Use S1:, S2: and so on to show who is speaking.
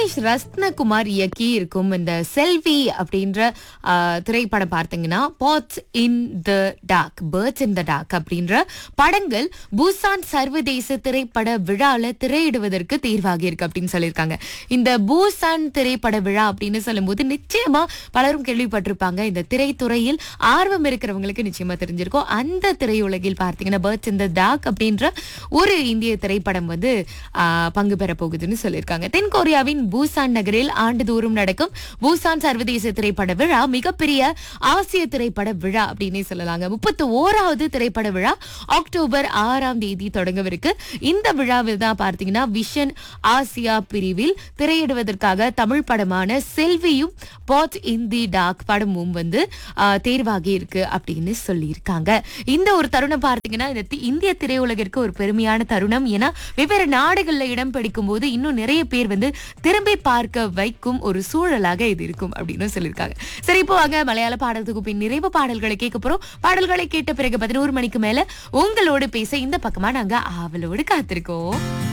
S1: தினேஷ் ரத்னகுமார் இயக்கி இருக்கும் இந்த செல்வி அப்படின்ற ஆ, திரைப்படம் பார்த்தீங்கன்னா bats in the dark birds in the dark அப்படின்ற படங்கள் பூசான் சர்வதேச திரைப்பட விழால திரையிடுவதற்கு தேர்வாகி இருக்கு அப்படின்னு சொல்லியிருக்காங்க இந்த பூசான் திரைப்பட விழா அப்படின்னு சொல்லும்போது நிச்சயமா பலரும் கேள்விப்பட்டிருப்பாங்க இந்த திரைத்துறையில் ஆர்வம் இருக்கிறவங்களுக்கு நிச்சயமா தெரிஞ்சிருக்கும் அந்த திரையுலகில் பார்த்தீங்கன்னா பேர்ட்ஸ் இன் த டார்க் அப்படின்ற ஒரு இந்திய திரைப்படம் வந்து ஆ, பங்கு பெற போகுதுன்னு சொல்லியிருக்காங்க தென் கொரியாவின் பூசான் நகரில் ஆண்டுதோறும் நடக்கும் பூசான் சர்வதேச திரைப்பட விழா மிகப்பெரிய ஆசிய திரைப்பட விழா அப்படின்னே சொல்லலாங்க முப்பத்தி ஓராவது திரைப்பட விழா அக்டோபர் ஆறாம் தேதி தொடங்கவிருக்கு இந்த விழாவில் தான் பார்த்தீங்கன்னா விஷன் ஆசியா பிரிவில் திரையிடுவதற்காக தமிழ் படமான செல்வியும் பாட் இன் தி டார்க் படமும் வந்து ஆ, தேர்வாகி இருக்கு அப்படின்னு சொல்லியிருக்காங்க இந்த ஒரு தருணம் பார்த்தீங்கன்னா இந்த தி- இந்திய திரையுலகிற்கு ஒரு பெருமையான தருணம் ஏன்னா வெவ்வேறு நாடுகள்ல இடம் பிடிக்கும் போது இன்னும் நிறைய பேர் வந்து திரும்பி பார்க்க வைக்கும் ஒரு சூழலாக இது இருக்கும் அப்படின்னு சொல்லியிருக்காங்க சரி இப்போ வாங்க மலையாள பாடல் தொகுப்பின் நிறைவு பாடல்களை கேட்க போறோம் பாடல்களை கேட்ட பிறகு பதினோரு மணிக்கு மேல உங்களோடு பேச இந்த பக்கமா நாங்க ஆவலோடு காத்திருக்கோம்